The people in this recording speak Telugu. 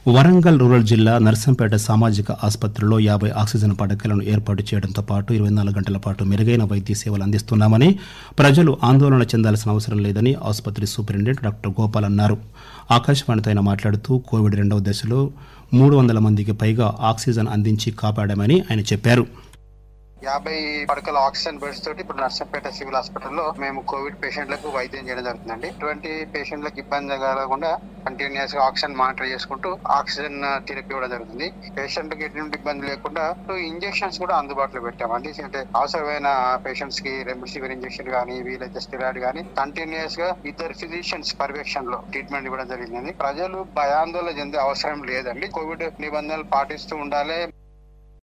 వరంగల్ రూరల్ జిల్లా నర్సంపేట సామాజిక ఆసుపత్రిలో యాభై ఆక్సిజన్ పడకలను ఏర్పాటు చేయడంతో పాటు ఇరవై నాలుగు గంటల పాటు మెరుగైన వైద్య సేవలు అందిస్తున్నామని ప్రజలు ఆందోళన చెందాల్సిన అవసరం లేదని ఆసుపత్రి సూపరింటెండెంట్ డాక్టర్ గోపాల్ అన్నారు ఆకాశవాణితో ఆయన మాట్లాడుతూ కోవిడ్ రెండవ దశలో మూడు వందల మందికి పైగా ఆక్సిజన్ అందించి కాపాడామని ఆయన చెప్పారు యాభై పడకల ఆక్సిజన్ బెడ్స్ తోటి ఇప్పుడు నర్సంపేట సివిల్ హాస్పిటల్లో మేము కోవిడ్ పేషెంట్లకు వైద్యం చేయడం జరుగుతుందండి ఇటువంటి పేషెంట్లకు ఇబ్బంది కలగకుండా కంటిన్యూస్ గా ఆక్సిజన్ మానిటర్ చేసుకుంటూ ఆక్సిజన్ థెరపీ ఇవ్వడం జరుగుతుంది పేషెంట్ కి ఎటువంటి ఇబ్బంది లేకుండా ఇంజెక్షన్స్ కూడా అందుబాటులో పెట్టామండి అంటే అవసరమైన పేషెంట్స్ కి రెమ్డెసివిర్ ఇంజెక్షన్ కానీ వీలైతే స్టెరాయిడ్ కానీ కంటిన్యూస్ గా ఇద్దరు ఫిజిషియన్స్ పర్యవేక్షణ లో ట్రీట్మెంట్ ఇవ్వడం జరిగింది ప్రజలు భయాందోళన చెందే అవసరం లేదండి కోవిడ్ నిబంధనలు పాటిస్తూ ఉండాలి